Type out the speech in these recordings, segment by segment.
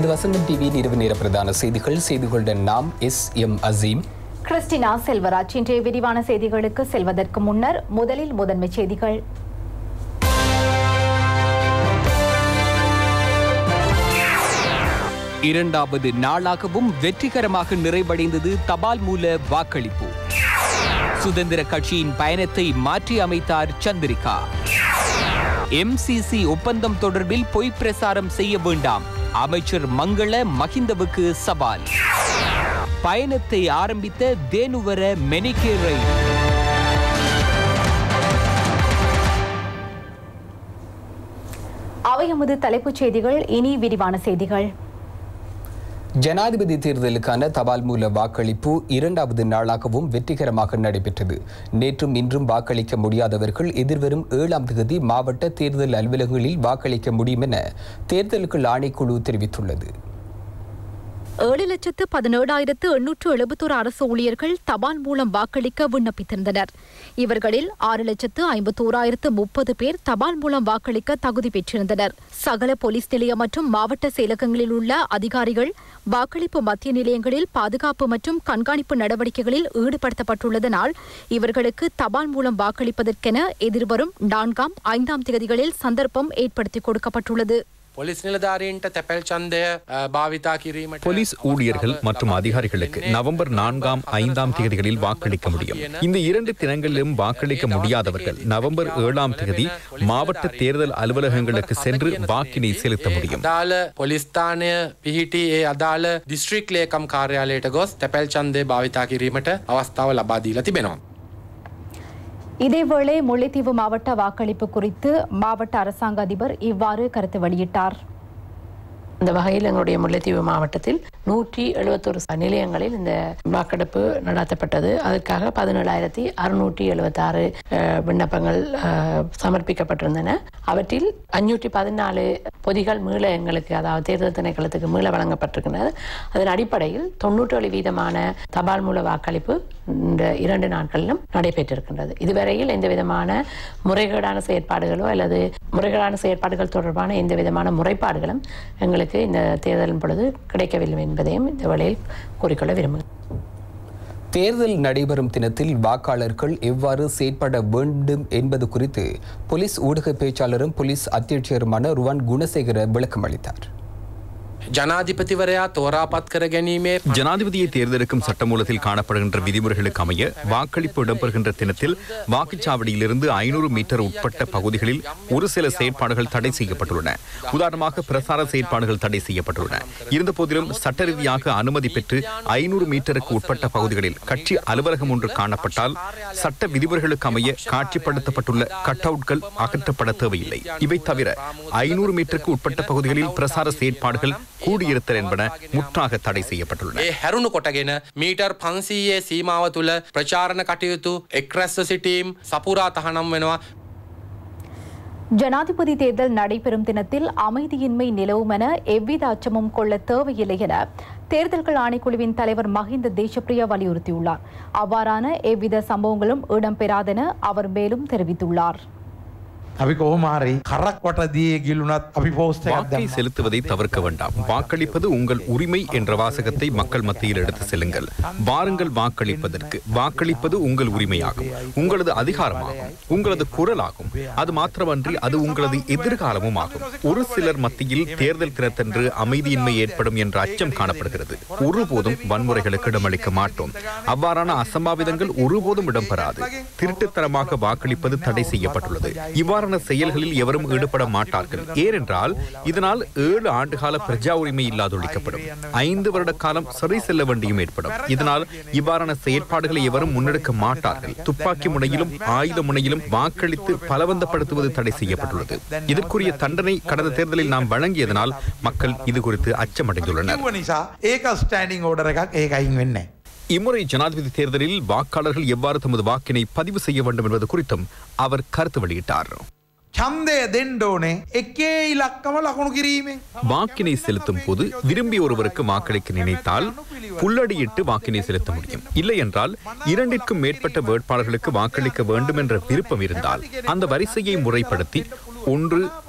இது வசந்தம் டிவியின் இரவு நேர பிரதான செய்திகள் செய்திகளுடன் நாம் S M Azeem Christina Selvaraj இன்றைய விரிவான செய்திகளுக்கு செல்வதற்கு முன்னர் முதலில் முதன்மை செய்திகள் இரண்டாவது நாளாகவும் வெற்றிகரமாக நிறைவடைந்தது தபால் மூல வாக்களிப்பு சுதந்திர கட்சியின் பயணத்தை மாற்றி அமைத்தார் சந்திரிகா எம்சிசி ஒப்பந்தம் தொடர்பில் பொய் பிரசாரம் செய்ய வேண்டாம் அமைச்சர் மங்கள மகிந்தவுக்கு சவால் பயணத்தை ஆரம்பித்த தேனுவர மெனிகேரை அவையமுது தலைப்புச் செய்திகள் இனி விரிவான செய்திகள் ஜனாதிபதி தேர்தலுக்கான தபால் மூல வாக்களிப்பு இரண்டாவது நாளாகவும் வெற்றிகரமாக நடைபெற்றது நேற்றும் இன்றும் வாக்களிக்க முடியாதவர்கள் எதிர்வரும் ஏழாம் தேதி மாவட்ட தேர்தல் அலுவலகங்களில் வாக்களிக்க முடியும் என தேர்தல்கள் ஆணைக்குழு தெரிவித்துள்ளது ஏழு லட்சத்து பதினேழாயிரத்து எண்ணூற்று எழுபத்தோரு அரசு ஊழியர்கள் தபால் மூலம் வாக்களிக்க விண்ணப்பித்திருந்தனர் இவர்களில் ஆறு லட்சத்து ஐம்பத்தோராயிரத்து முப்பது பேர் தபால் மூலம் வாக்களிக்க தகுதி பெற்றிருந்தனர் சகல போலீஸ் நிலையம் மற்றும் மாவட்ட செயலகங்களில் உள்ள அதிகாரிகள் வாக்களிப்பு மத்திய நிலையங்களில் பாதுகாப்பு மற்றும் கண்காணிப்பு நடவடிக்கைகளில் ஈடுபடுத்தப்பட்டுள்ளதனால் இவர்களுக்கு தபால் மூலம் வாக்களிப்பதற்கென எதிர்வரும் நான்காம் ஐந்தாம் தேதிகளில் சந்தர்ப்பம் ஏற்படுத்திக் கொடுக்கப்பட்டுள்ளது පොලිස් නිලධාරීන්ට තැපැල් චන්දය අ, භාවිතා කිරීමට போலீஸ் ஊழியர்கள் மற்றும் அதிகாரிகளுக்கு நவம்பர் நான்காம் ஐந்தாம் தேதிகளில் வாக்களிக்க முடியும் இந்த இரண்டு தினங்களிலும் வாக்களிக்க முடியாதவர்கள் நவம்பர் ஏழாம் தேதி மாவட்ட தேர்தல் அலுவலகங்களுக்கு சென்று வாக்கினை செலுத்த முடியும் අදාළ පොලිස්ථානය පිහිටි ඒ අදාළ දිස්ත්‍රික් ලේකම් කාර්යාලයට ගොස් තැපැල් චන්දය භාවිතා කිරීමට අවස්ථාව ලබාදීලා තිබෙනවා. இதேவேளை முல்லைத்தீவு மாவட்ட வாக்களிப்பு குறித்து மாவட்ட அரசாங்க அதிபர் இவ்வாறு கருத்து வெளியிட்டார் இந்த வகையில் எங்களுடைய முல்லைத்தீவு மாவட்டத்தில் நூற்றி எழுபத்தொரு நிலையங்களில் இந்த வாக்கெடுப்பு நடத்தப்பட்டது அதற்காக பதினேழாயிரத்தி அறுநூற்றி எழுபத்தாறு விண்ணப்பங்கள் அஹ், சமர்ப்பிக்கப்பட்டிருந்தன அவற்றில் அஞ்சூற்றி பதினாலு பொதிகள் மீள எங்களுக்கு அதாவது தேர்தல் திணைக்களத்துக்கு மீள வழங்கப்பட்டிருக்கின்றது அதன் அடிப்படையில் தொண்ணூற்றேழு வீதமான தபால் மூல வாக்களிப்பு இந்த இரண்டு நாட்களிலும் நடைபெற்றிருக்கின்றது இதுவரையில் எந்த விதமான முறைகேடான செயற்பாடுகளோ அல்லது முறைகேடான செயற்பாடுகள் தொடர்பான எந்த விதமான முறைப்பாடுகளும் எங்களுக்கு இந்த தேர்தலின் பொழுது கிடைக்கவில்லை என்பதையும் இந்த வேளையில் கூறிக்கொள்ள விரும்புகிறேன் தேர்தல் நடைபெறும் தினத்தில் வாக்காளர்கள் எவ்வாறு செயற்பட வேண்டும் என்பது குறித்து போலீஸ் ஊடக பேச்சாளரும் போலீஸ் அத்தியட்சருமான ருவான் குணசேகர விளக்கம் அளித்தார் ජනාධිපතිවරයා තෝරාපත් කර ගැනීමේ ஜனாதிபதியை தேர்ந்தெடுக்கும் சட்டமூலத்தில் காணப்படுகின்ற விதிமுறைகளுக்கு அமைய வாக்களிப்பு இடம்பெறுகின்ற தினத்தில் வாக்குச்சாவடியிலிருந்து ஐநூறு மீட்டர் உட்பட்ட பகுதிகளில் ஒரு சில செயற்பாடுகள் தடை செய்யப்பட்டுள்ளன உதாரணமாக பிரசார செயற்பாடுகள் தடை செய்யப்பட்டுள்ளன இருந்தபோதிலும் சட்ட ரீதியாக அனுமதி பெற்று ஐநூறு மீட்டருக்கு உட்பட்ட பகுதிகளில் கட்சி அலுவலகம் ஒன்று காணப்பட்டால் சட்ட விதிமுறைகளுக்கு அமைய காட்சிப்படுத்தப்பட்டுள்ள கட் அவுட்கள் அகற்றப்பட தேவையில்லை இவை தவிர ஐநூறு மீட்டருக்கு உட்பட்ட பகுதிகளில் பிரசார செயற்பாடுகள் கூடியிருத்தல் என்பன முற்றாக தடை செய்யப்பட்டுள்ளன ඒ හැරුණු කොටගෙන මීටර් පන්සීයේ සීමාව තුළ ප්‍රචාරණ කටයුතු එක්රැස්ව සිටීම් සපුරා තහනම් වෙනවා ஜனாதிபதி தேர்தல் நடைபெறும் தினத்தில் அமைதியின்மை நிலவும் என எவ்வித அச்சமும் கொள்ள தேவையில்லை என தேர்தல்கள் ஆணைக்குழுவின் தலைவர் மஹிந்த தேசப்பிரியா வலியுறுத்தியுள்ளார் அவ்வாறான எவ்வித சம்பவங்களும் இடம்பெறாதென அவர் மேலும் தெரிவித்துள்ளார் අපි කොහොමාරි කරක් වට දිය ගිල්ලුනත් අපි පෝස්ට வாக்கை செலுத்துவதை தவிர்க்க வேண்டாம் வாக்களிப்பது உங்கள் உரிமை என்ற வாசகத்தை மக்கள் மத்தியில் எடுத்து செல்லுங்கள் வாருங்கள் வாக்களிப்பதற்கு வாக்களிப்பது உங்கள் உரிமையாகும் உங்களது அதிகாரமாகும் உங்களது குரலாகும் அது மாத்திரமன்றி அது உங்களது எதிர்காலமும் ஆகும் ஒரு சிலர் மத்தியில் தேர்தல் தினத்தன்று அமைதியின்மை ஏற்படும் என்ற அச்சம் காணப்படுகிறது ஒருபோதும் வன்முறைகளுக்கு இடமளிக்க மாட்டோம் அவ்வாறான அசம்பாவிதங்கள் ஒருபோதும் இடம்பெறாது திருட்டுத்தனமாக வாக்களிப்பது தடை செய்யப்பட்டுள்ளது இவ்வாறான செயல்களில் எவரும் ஈடுபட மாட்டார்கள் ஏனென்றால் இதனால் ஏழு ஆண்டுகால பிரஜா உரிமை இல்லாதொழிக்கப்படும் ஐந்து வருட காலம் சிறை செல்ல வேண்டியும் ஏற்படும் இதனால் இவ்வாறான செயற்பாடுகளை எவரும் முன்னெடுக்க மாட்டார்கள் துப்பாக்கி முனையிலும் ஆயுத முனையிலும் வாக்களித்து பலவந்தப்படுத்துவது தடை செய்யப்பட்டுள்ளது இதற்குரிய தண்டனை கடந்த தேர்தலில் நாம் வழங்கியதனால் மக்கள் இது குறித்து அச்சமடைந்துள்ளனர் කිව්ව නිසා ඒක ස්ටෑඩිං ඕඩර එකක් ඒක අයින් වෙන්නේ. இம்முறை ஜனாதிபதி தேர்தலில் வாக்காளர்கள் எவ்வாறு தமது வாக்கினை பதிவு செய்ய வேண்டும் என்பது குறித்தும் அவர் கருத்து வெளியிட்டார் ඡන්දය දෙන්න ඕනේ එකේ ඉලක්කම ලකුණු කිරීමෙන්. வாக்கினை செலுத்தும் போது விரும்பிய ஒருவருக்கு வாக்களிக்க நினைத்தால் புல்லடியிட்டு வாக்கினை செலுத்த முடியும் இல்லை என்றால் இரண்டிற்கும் மேற்பட்ட வேட்பாளர்களுக்கு வாக்களிக்க வேண்டும் என்ற விருப்பம் இருந்தால் அந்த வரிசையை முறைப்படுத்தி ஒன்று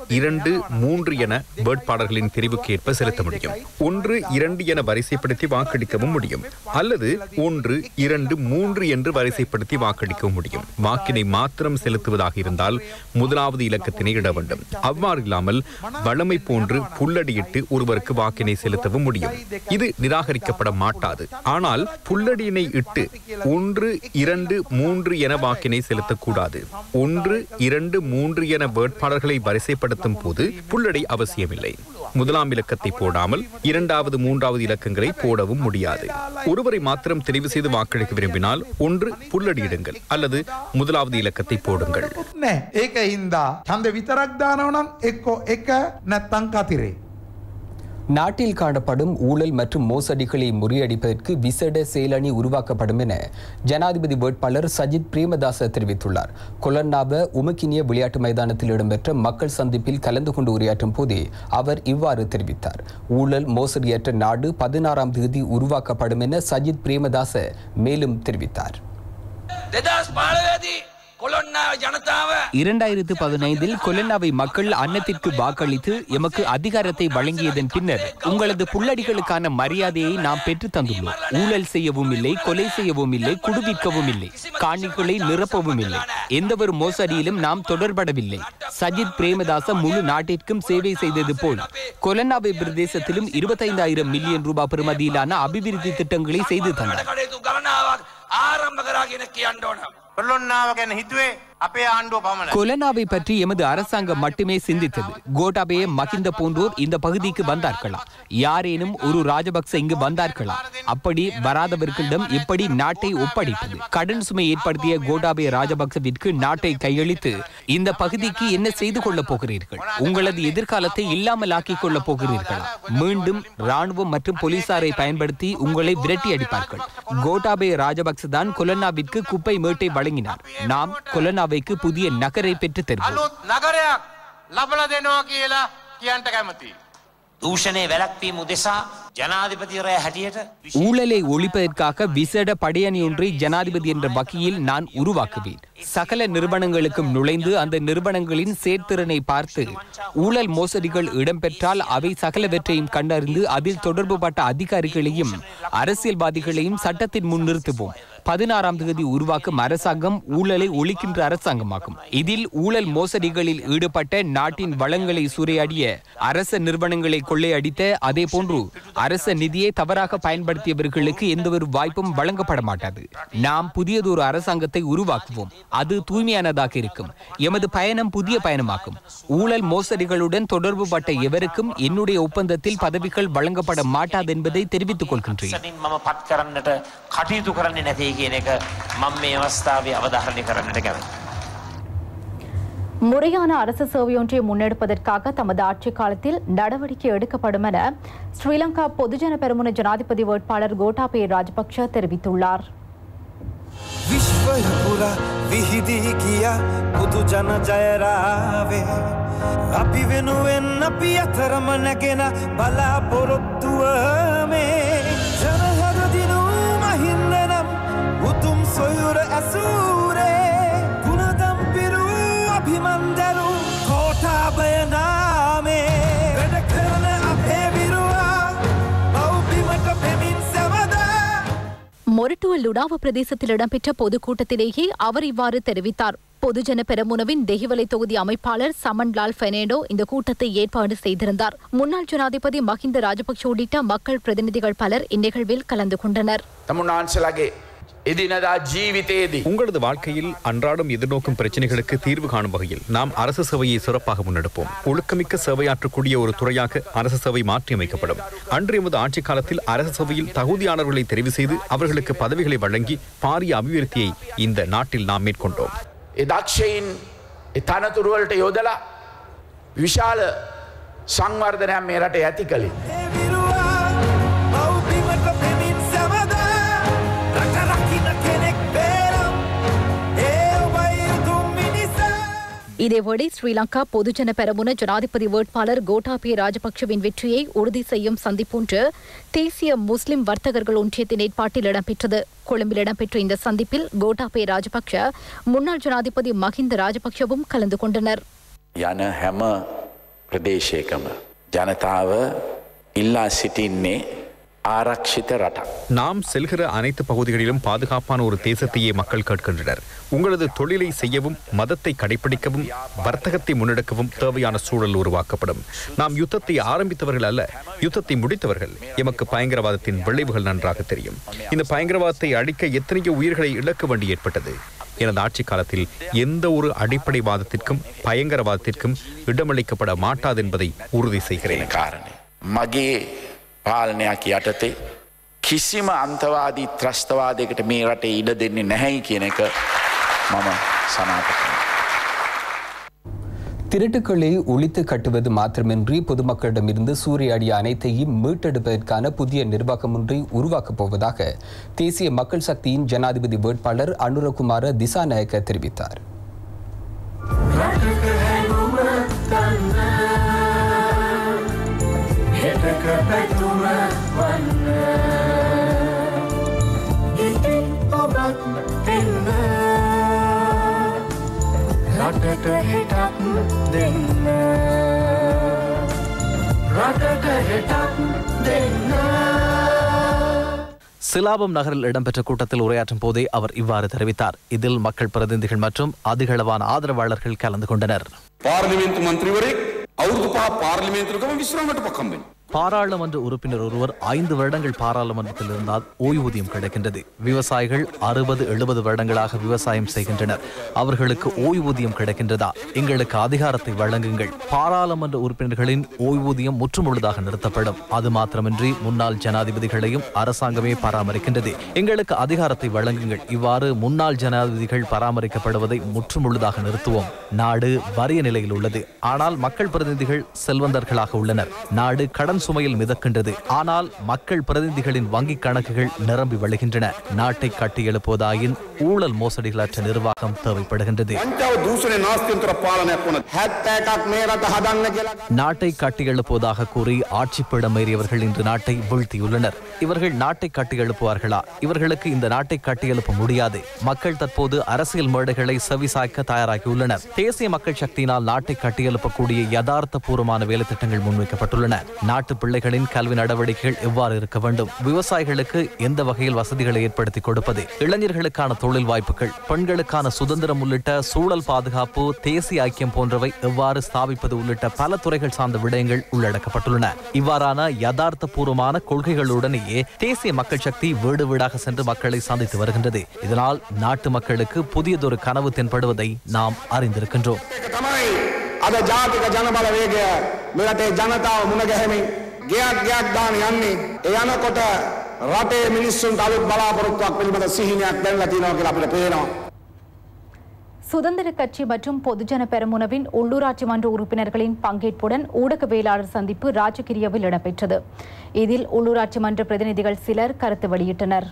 இரண்டு மூன்று என வேட்பாளர்களின் தெரிவுக்கு ஏற்ப செலுத்த முடியும் ஒன்று இரண்டு என வரிசைப்படுத்தி வாக்களிக்கவும் முடியும் அல்லது ஒன்று இரண்டு மூன்று என்று வரிசைப்படுத்தி வாக்களிக்கவும் முடியும் வாக்கினை மாத்திரம் செலுத்துவதாக இருந்தால் முதலாவது இலக்கத்தினை இட வேண்டும் அவ்வாறு இல்லாமல் வழமை போன்று புல்லடியிட்டு ஒருவருக்கு வாக்கினை செலுத்தவும் முடியும் இது நிராகரிக்கப்பட மாட்டாது ஆனால் புல்லடியினை இட்டு ஒன்று இரண்டு மூன்று என வாக்கினை செலுத்தக்கூடாது ஒன்று இரண்டு மூன்று என வேட்பாளர்களை வரிசைப்படுத்தும் போது புல்லடை அவசியமில்லை முதலாம் இலக்கத்தை போடாமல் இரண்டாவது மூன்றாவது இலக்கங்களை போடவும் முடியாது ஒருவரை மாத்திரம் தெரிவு செய்து வாக்களிக்க விரும்பினால் ஒன்று புல்லடியிடுங்கள் அல்லது முதலாவது இலக்கத்தை போடுங்கள் නෑ ඒක හින්දා ඡන්ද විතරක් දානවනම් එක්කෝ එක නැත්තං කතිරේ. நாட்டில் காணப்படும் ஊழல் மற்றும் மோசடிகளை முறியடிப்பதற்கு விசேட செயலணி உருவாக்கப்படும் என ஜனாதிபதி வேட்பாளர் சஜித் பிரேமதாச தெரிவித்துள்ளார் கொலன்னாவ உமக்கினிய விளையாட்டு மைதானத்தில் இடம்பெற்ற மக்கள் சந்திப்பில் கலந்து கொண்டு உரையாற்றும் போதே அவர் இவ்வாறு தெரிவித்தார் ஊழல் மோசடியற்ற நாடு பதினாறாம் தேதி உருவாக்கப்படும் என சஜித் பிரேமதாச மேலும் தெரிவித்தார் දෙදස් පාලවේදී කොළොන්නාව ජනතාව இரண்டாயிரத்து பதினைந்தில் கொலன்னாவை மக்கள் அன்னத்திற்கு வாக்களித்து எமக்கு அதிகாரத்தை வழங்கியதன் பின்னர் உங்களது புள்ளடிகளுக்கான மரியாதையை நாம் பெற்று தந்துள்ளோம் ஊழல் செய்யவும் இல்லை கொலை செய்யவும் இல்லை குடுவிற்கவும் இல்லை காணிகளை நிரப்பவும் இல்லை எந்தவொரு மோசடியிலும் நாம் தொடர்படவில்லை சஜித் பிரேமதாச முழு நாட்டிற்கும் சேவை செய்தது போல் கொலன்னாவை பிரதேசத்திலும் இருபத்தைந்தாயிரம் மில்லியன் ரூபாய் பெறுமதியிலான அபிவிருத்தி திட்டங்களை செய்து தந்தார் කටයුතු ගණනාවක් ආරම්භ කරාගෙන කියන්න ඕන. කොල්ලොන්නාව ගැන හිතුවේ අපේ ආණ්ඩුව පමණ. கொலனாவை பற்றி எமது அரசாங்கம் மட்டுமே சிந்தித்தது கோட்டாபய மகிந்த போன்றோர் இந்த பகுதிக்கு வந்தார்களா யாரேனும் ஒரு ராஜபக்ச இங்கு வந்தார்களா அப்படி வராதவர்களிடம் எப்படி நாட்டை ஒப்படைப்பது கடன் சுமை ஏற்படுத்திய கோட்டாபய ராஜபக்சவிற்கு நாட்டை கையளித்து இந்த பகுதிக்கு என்ன செய்து கொள்ளப் போகிறீர்கள் உங்களது எதிர்காலத்தை இல்லாமல் ஆக்கிக் கொள்ளப் போகிறீர்களா மீண்டும் ராணுவம் மற்றும் போலீசாரை பயன்படுத்தி உங்களை விரட்டி அடிப்பார்கள் கோட்டாபய ராஜபக்ச தான் கொலனாவிற்கு குப்பை மேட்டை வழங்கினார் நாம் கொலனாவைக்கு புதிய நகரை பெற்றுத் தருவோம் අලුත් නගරයක් ලබල දෙනවා කියලා කියන්ට කැමති. දූෂණය වැලක්වීම උදෙසා ජනාධිපතිවරය හැටියට ஊழலை ஒழிப்பதற்காக விசேட படையணி ஒன்றை ஜனாதிபதி என்ற வகையில் நான் உருவாக்குவேன் சகல நிறுவனங்களுக்கும் நுழைந்து அந்த நிறுவனங்களின் செயற்திறனை பார்த்து ஊழல் மோசடிகள் இடம்பெற்றால் அவை சகலவற்றையும் கண்டறிந்து அதில் தொடர்புபட்ட அதிகாரிகளையும் அரசியல்வாதிகளையும் சட்டத்தின் முன் நிறுத்துவோம் பதினாறாம் தேதி உருவாக்கும் அரசாங்கம் ஊழலை ஒழிக்கின்ற அரசாங்கமாகும் இதில் ஊழல் மோசடிகளில் ஈடுபட்ட நாட்டின் வளங்களை சூறையாடிய அரச நிறுவனங்களை கொள்ளையடித்த அதே போன்று அரச நிதியை தவறாக பயன்படுத்தியவர்களுக்கு எந்தவொரு வாய்ப்பும் வழங்கப்பட மாட்டாது நாம் புதியதொரு அரசாங்கத்தை உருவாக்குவோம் அது தூய்மையானதாக இருக்கும் எமது பயணம் புதிய பயணமாகும் ஊழல் மோசடிகளுடன் தொடர்பு பட்ட எவருக்கும் என்னுடைய ஒப்பந்தத்தில் பதவிகள் வழங்கப்பட மாட்டாது என்பதை தெரிவித்துக் கொள்கின்றேன் සනින් මම පත් කරන්නට කටයුතු කරන්නේ නැතේ කියන එක මම මේ අවස්ථාවේ අවධාරණය කරන්නට කැමති. முறையான அரசு சேவையொன்றை முன்னெடுப்பதற்காக தமது ஆட்சி காலத்தில் நடவடிக்கை எடுக்கப்படும் என ஸ்ரீலங்கா பொதுஜன பெருமுன ஜனாதிபதி வேட்பாளர் கோட்டாபய ராஜபக்ஷ தெரிவித்துள்ளார் විශ්වය පුරා විහිදී කියා බුදු ජන ජයරාවේ අපි වෙනුවෙන් අපි අතරම නැගෙන බලාපොරොත්තුව මේ ජනහරදිනූ මහින්දනම් උතුම් සොයුර ඇසූරේ ගුණදම් පිරූ අභිමන්දරු කෝටාබයනාමේ වැඩ කරන අපේ විරුවා බෞද්ධිමට පෙමින් සැවදා மொரட்டுவ லுடாவ பிரதேசத்தில் இடம்பெற்ற பொதுக்கூட்டத்திலேயே அவர் இவ்வாறு தெரிவித்தார் பொதுஜன பெரமுனவின் தெஹிவலை தொகுதி அமைப்பாளர் சமன்லால் பெர்னாண்டோ இந்த கூட்டத்தை ஏற்பாடு செய்திருந்தார் முன்னாள் ஜனாதிபதி மஹிந்த ராஜபக்ஷ உள்ளிட்ட மக்கள் பிரதிநிதிகள் பலர் இந்நிகழ்வில் கலந்து கொண்டனர் තමුන්නාන්සලගේ එදිනදා ජීවිතයේදී. உங்களது வாழ்க்கையில் அன்றாடம் எதிர்நோக்கும் பிரச்சனைகளுக்கு தீர்வு காணும் வகையில் நாம் அரசு சேவையை சிறப்பாக முன்னெடுப்போம் ஒழுக்கமிக்க சேவையாற்றக்கூடிய ஒரு துறையாக அரசு சேவை மாற்றியமைக்கப்படும் அன்று எமது ஆட்சி காலத்தில் அரசு சேவையில் தகுதியானவர்களை தெரிவு செய்து அவர்களுக்கு பதவிகளை வழங்கி பாரிய அபிவிருத்தியை இந்த நாட்டில் நாம் மேற்கொண்டோம் එදක්ෂයින් තනතුරුවලට යොදලා විශාල සංවර්ධනයක් මේ රට ඇති කළින්. විරුවා බෞද්ධිමට පෙමින් සැවදා රට රකින කෙනෙක් බේරම් ඒ ඔබයි උතුම් මිනිසා இதேவேளை ஸ்ரீலங்கா பொதுஜன பெரமுன ஜனாதிபதி வேட்பாளர் கோட்டாபய ராஜபக்ஷவின் வெற்றியை உறுதி செய்யும் சந்திப்பொன்று தேசிய முஸ்லிம் வர்த்தகர்கள் ஒன்றியத்தின் ஏற்பாட்டில் இடம்பெற்றது கொழும்பில் இடம்பெற்ற இந்த சந்திப்பில் கோட்டாபய ராஜபக்ஷ முன்னாள் ஜனாதிபதி மஹிந்த ராஜபக்ஷவும் கலந்து கொண்டனர் යන හැම ප්‍රදේශයකම ජනතාව ඉල්ලා සිටින්නේ ආරක්ෂිත රටක්. நாம் செல்கிற அனைத்து பகுதிகளிலும் பாதுகாப்பான ஒரு தேசத்தையே மக்கள் கேட்கின்றனர் உங்களது தொழிலை செய்யவும் மதத்தை கடைபிடிக்கவும் வர்த்தகத்தை முன்னெடுக்கவும் தேவையான சூழல் உருவாக்கப்படும் நாம் யுத்தத்தை ஆரம்பித்தவர்கள் அல்ல யுத்தத்தை முடித்தவர்கள் எமக்கு பயங்கரவாதத்தின் விளைவுகள் நன்றாக தெரியும் இந்த பயங்கரவாதத்தை அழிக்க எத்தனையோ உயிர்களை இழக்க வேண்டி ஏற்பட்டது எனது ஆட்சி காலத்தில் எந்த ஒரு அடிப்படைவாதத்திற்கும் பயங்கரவாதத்திற்கும் இடமளிக்கப்பட மாட்டாது என்பதை உறுதி செய்கிறேன் කාරණය. මගේ පාලනයක් යටතේ කිසිම අන්තවාදී ත්‍රස්තවාදයකට මේ රටේ ඉඩ දෙන්නේ නැහැයි කියන එක මම සනාත කරනවා. திருட்டுக்களை ஒழித்து கட்டுவது மாத்திரமின்றி பொதுமக்களிடமிருந்து சூறையாடிய அனைத்தையும் மீட்டெடுப்பதற்கான புதிய நிர்வாகம் ஒன்றை உருவாக்கப் போவதாக தேசிய மக்கள் சக்தியின் ஜனாதிபதி வேட்பாளர் அனுரகுமார திசாநாயக்க தெரிவித்தார் හෙටක පැතුම වන්න ඉතින් ඔබත් දෙන්න රටට හෙටක් දෙන්න රටට හෙටක් දෙන්න சிலாபம் நகரில் இடம்பெற்ற கூட்டத்தில் உரையாற்றும் போதே அவர் இவ்வாறு தெரிவித்தார் இதில் மக்கள் பிரதிநிதிகள் மற்றும் அதிகளவான ஆதரவாளர்கள் கலந்து கொண்டனர் පාර්ලිමේන්තු මන්ත්‍රීවරයෙක් අවුරුදු පහ පාර්ලිමේන්තුවකම විශ්‍රාමට පකම්බෙන්. பாராளுமன்ற உறுப்பினர் ஒருவர் ஐந்து வருடங்கள் பாராளுமன்றத்தில் இருந்தால் ஓய்வூதியம் கிடைக்கின்றது விவசாயிகள் அறுபது எழுபது வருடங்களாக விவசாயம் செய்கின்றனர் அவர்களுக்கு ஓய்வூதியம் கிடைக்கின்றதா எங்களுக்கு அதிகாரத்தை வழங்குங்கள் பாராளுமன்ற உறுப்பினர்களின் ஓய்வூதியம் முற்றுமுழுதாக நிறுத்தப்படும் அது மாத்திரமின்றி முன்னாள் ஜனாதிபதிகளையும் அரசாங்கமே பராமரிக்கின்றது எங்களுக்கு அதிகாரத்தை வழங்குங்கள் இவ்வாறு முன்னாள் ஜனாதிபதிகள் பராமரிக்கப்படுவதை முற்றுமுழுதாக நிறுத்துவோம் நாடு வறிய நிலையில் உள்ளது ஆனால் மக்கள் பிரதிநிதிகள் செல்வந்தர்களாக உள்ளனர் நாடு கடன் சுமையில் மிதக்கின்றது ஆனால் மக்கள் பிரதிநிதிகளின் வங்கிக் கணக்குகள் நிரம்பி வழிகின்றன நாட்டை கட்டியெழுப்புவதாயின் ஊழல் மோசடிகளற்ற நிர்வாகம் தேவைப்படுகின்றது ජව දූෂණය නාස්තියන්තර පාලනයක් වන හැත්තෑකක් මේ රට හදන්න කියලා. நாட்டை கட்டியெழுப்புவதாக கூறி ஆட்சிப்பிடம் ஏறியவர்கள் இன்று நாட்டை வீழ்த்தியுள்ளனர் இவர்கள் நாட்டை கட்டியெழுப்புவார்களா இவர்களுக்கு இந்த நாட்டை கட்டியெழுப்ப முடியாது மக்கள் தற்போது அரசியல் மேடைகளை செவிசாய்க்க தயாராகியுள்ளனர் தேசிய மக்கள் சக்தியினால் நாட்டை கட்டியெழுப்பக்கூடிய யதார்த்த பூர்வமான வேலை திட்டங்கள் முன்வைக்கப்பட்டுள்ளன நாட்டு பிள்ளைகளின் கல்வி நடவடிக்கைகள் எவ்வாறு இருக்க வேண்டும் விவசாயிகளுக்கு எந்த வகையில் வசதிகளை ஏற்படுத்தி கொடுப்பது இளைஞர்களுக்கான தொழில் வாய்ப்புகள் பெண்களுக்கான சுதந்திரம் உள்ளிட்ட சூழல் பாதுகாப்பு தேசிய ஐக்கியம் போன்றவை எவ்வாறு ஸ்தாபிப்பது உள்ளிட்ட பல துறைகள் சார்ந்த விடயங்கள் உள்ளடக்கப்பட்டுள்ளன இவ்வாறான யதார்த்த பூர்வமான கொள்கைகளுடனேயே தேசிய மக்கள் சக்தி வீடு வீடாக சென்று மக்களை சந்தித்து வருகின்றது இதனால் நாட்டு மக்களுக்கு புதியதொரு கனவு தென்படுவதை நாம் அறிந்திருக்கின்றோம் තමයි අද ජාතික ජනබලවේගය මෙරටේ ජනතාව මුණගැහෙමින් ගෙයක් ගෙයක් දාන යන්නේ ඒ යනකොට රටේ මිනිස්සුන්ට අලුත් බලාපොරොත්තුවක් පිළිබඳ සිහිනයක් දැන්ලා තියෙනවා කියලා අපිට පේනවා. சுதந்திர கட்சி மற்றும் பொதுஜன பெரமுனவின் உள்ளூராட்சி மன்ற உறுப்பினர்களின் பங்கேற்புடன் ஊடகவியலாளர் சந்திப்பு ராஜகிரியவில் இடம்பெற்றது இதில் உள்ளூராட்சி மன்ற பிரதிநிதிகள் சிலர் கருத்து வெளியிட்டனர்